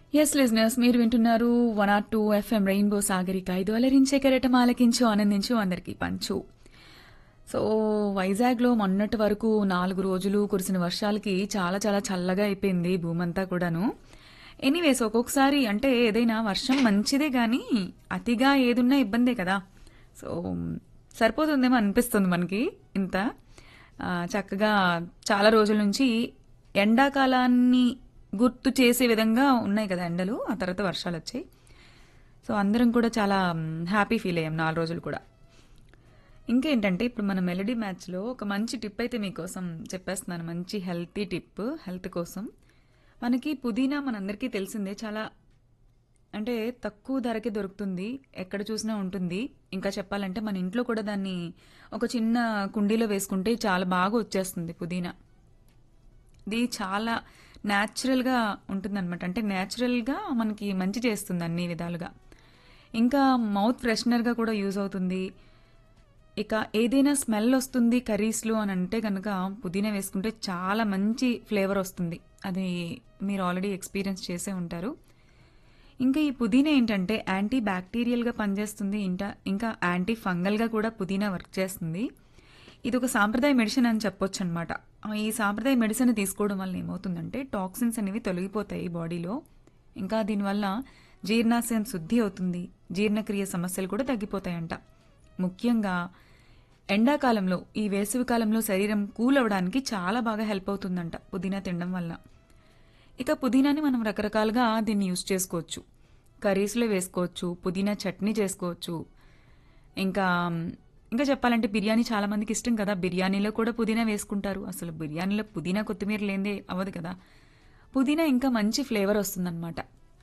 yes listeners మీరు వింటున్నారు one R two FM rainbow Sagarika ఐదు అలరించే కెరటం ఆలకించు ఆనందించు అందరికీ పంచు సో వైజాగ్లో మొన్నటి వరకు నాలుగు రోజులు కురిసిన వర్షాలకి చాలా చాలా చల్లగా అయిపోయింది భూమంతా కూడాను ఎనీవేస్ ఒక్కొక్కసారి అంటే ఏదైనా వర్షం మంచిదే కానీ అతిగా ఏదున్నా ఇబ్బందే కదా సో సరిపోతుందేమో అనిపిస్తుంది మనకి ఇంత ఆ, చక్కగా చాలా రోజుల నుంచి ఎండాకాలాన్ని గుర్తు చేసే విధంగా ఉన్నాయి కదా ఎండలు ఆ తర్వాత వర్షాలు వచ్చాయి సో అందరం కూడా చాలా హ్యాపీ ఫీల్ అయ్యాం నాలుగు రోజులు కూడా ఇంకేంటంటే ఇప్పుడు మన మెలడీ మ్యాచ్లో ఒక మంచి టిప్ అయితే మీకోసం చెప్పేస్తున్నాను మంచి హెల్తీ టిప్ హెల్త్ కోసం మనకి పుదీనా మనందరికీ తెలిసిందే చాలా అంటే తక్కువ ధరకే దొరుకుతుంది ఎక్కడ చూసినా ఉంటుంది ఇంకా చెప్పాలంటే మన ఇంట్లో కూడా దాన్ని ఒక చిన్న కుండీలో వేసుకుంటే చాలా బాగా వచ్చేస్తుంది పుదీనా ఇది చాలా న్యాచురల్గా ఉంటుందన్నమాట అంటే న్యాచురల్గా మనకి మంచి చేస్తుంది అన్ని విధాలుగా ఇంకా మౌత్ ఫ్రెషనర్గా కూడా యూజ్ అవుతుంది ఇక ఏదైనా స్మెల్ వస్తుంది కర్రీస్లో అని అంటే కనుక పుదీనా వేసుకుంటే చాలా మంచి ఫ్లేవర్ వస్తుంది అది మీరు ఆల్రెడీ ఎక్స్పీరియన్స్ చేసే ఉంటారు ఇంకా ఈ పుదీనా ఏంటంటే యాంటీ బ్యాక్టీరియల్గా పనిచేస్తుంది ఇంకా ఇంకా యాంటీ ఫంగల్గా కూడా పుదీనా వర్క్ చేస్తుంది ఇది ఒక సాంప్రదాయ మెడిసిన్ అని చెప్పొచ్చు అనమాట ఈ సాంప్రదాయ మెడిసిన్ తీసుకోవడం వల్ల ఏమవుతుందంటే టాక్సిన్స్ అనేవి తొలగిపోతాయి బాడీలో ఇంకా దీనివల్ల జీర్ణాశయం శుద్ధి అవుతుంది జీర్ణక్రియ సమస్యలు కూడా తగ్గిపోతాయంట ముఖ్యంగా ఎండాకాలంలో ఈ వేసవి కాలంలో శరీరం కూల్ అవ్వడానికి చాలా బాగా హెల్ప్ అవుతుందంట పుదీనా తినడం వల్ల ఇక పుదీనాని మనం రకరకాలుగా దీన్ని యూస్ చేసుకోవచ్చు కర్రీస్లో వేసుకోవచ్చు పుదీనా చట్నీ చేసుకోవచ్చు ఇంకా ఇంకా చెప్పాలంటే బిర్యానీ చాలా మందికి ఇష్టం కదా బిర్యానీలో కూడా పుదీనా వేసుకుంటారు అసలు బిర్యానీలో పుదీనా కొత్తిమీర లేదే అవ్వదు కదా పుదీనా ఇంకా మంచి ఫ్లేవర్ వస్తుందన్నమాట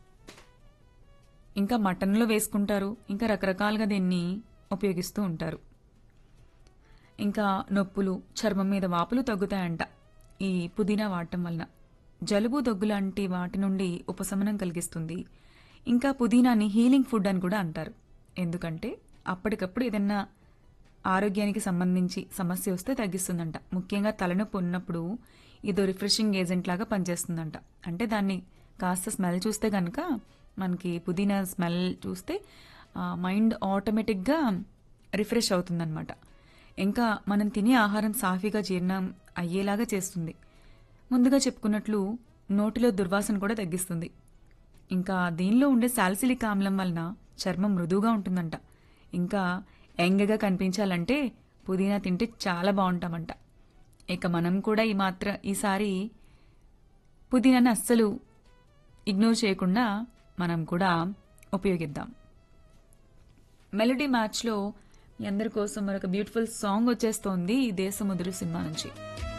ఇంకా మటన్లో వేసుకుంటారు ఇంకా రకరకాలుగా దీన్ని ఉపయోగిస్తూ ఉంటారు ఇంకా నొప్పులు చర్మం మీద వాపులు తగ్గుతాయంట ఈ పుదీనా వాడటం వలన జలుబు దగ్గు లాంటి వాటి నుండి ఉపశమనం కలిగిస్తుంది ఇంకా పుదీనాని హీలింగ్ ఫుడ్ అని కూడా అంటారు ఎందుకంటే అప్పటికప్పుడు ఏదన్నా ఆరోగ్యానికి సంబంధించి సమస్య వస్తే తగ్గిస్తుందంట ముఖ్యంగా తలనొప్పి ఉన్నప్పుడు ఇదో రిఫ్రెషింగ్ ఏజెంట్ లాగా పనిచేస్తుందంట అంటే దాన్ని కాస్త స్మెల్ చూస్తే కనుక మనకి పుదీనా స్మెల్ చూస్తే మైండ్ ఆటోమేటిక్గా రిఫ్రెష్ అవుతుందన్నమాట ఇంకా మనం తినే ఆహారం సాఫీగా జీర్ణం అయ్యేలాగా చేస్తుంది ముందుగా చెప్పుకున్నట్లు నోటిలో దుర్వాసన కూడా తగ్గిస్తుంది ఇంకా దీనిలో ఉండే సాల్సిలిక్ ఆమ్లం వలన చర్మం మృదువుగా ఉంటుందంట ఇంకా యంగ్గా కనిపించాలంటే పుదీనా తింటే చాలా బాగుంటామంట ఇక మనం కూడా ఈ మాత్ర ఈసారి పుదీనాని అస్సలు ఇగ్నోర్ చేయకుండా మనం కూడా ఉపయోగిద్దాం మెలడీ మ్యాచ్లో మీ అందరి కోసం మరొక బ్యూటిఫుల్ సాంగ్ వచ్చేస్తోంది ఈ దేశముదురు సినిమా నుంచి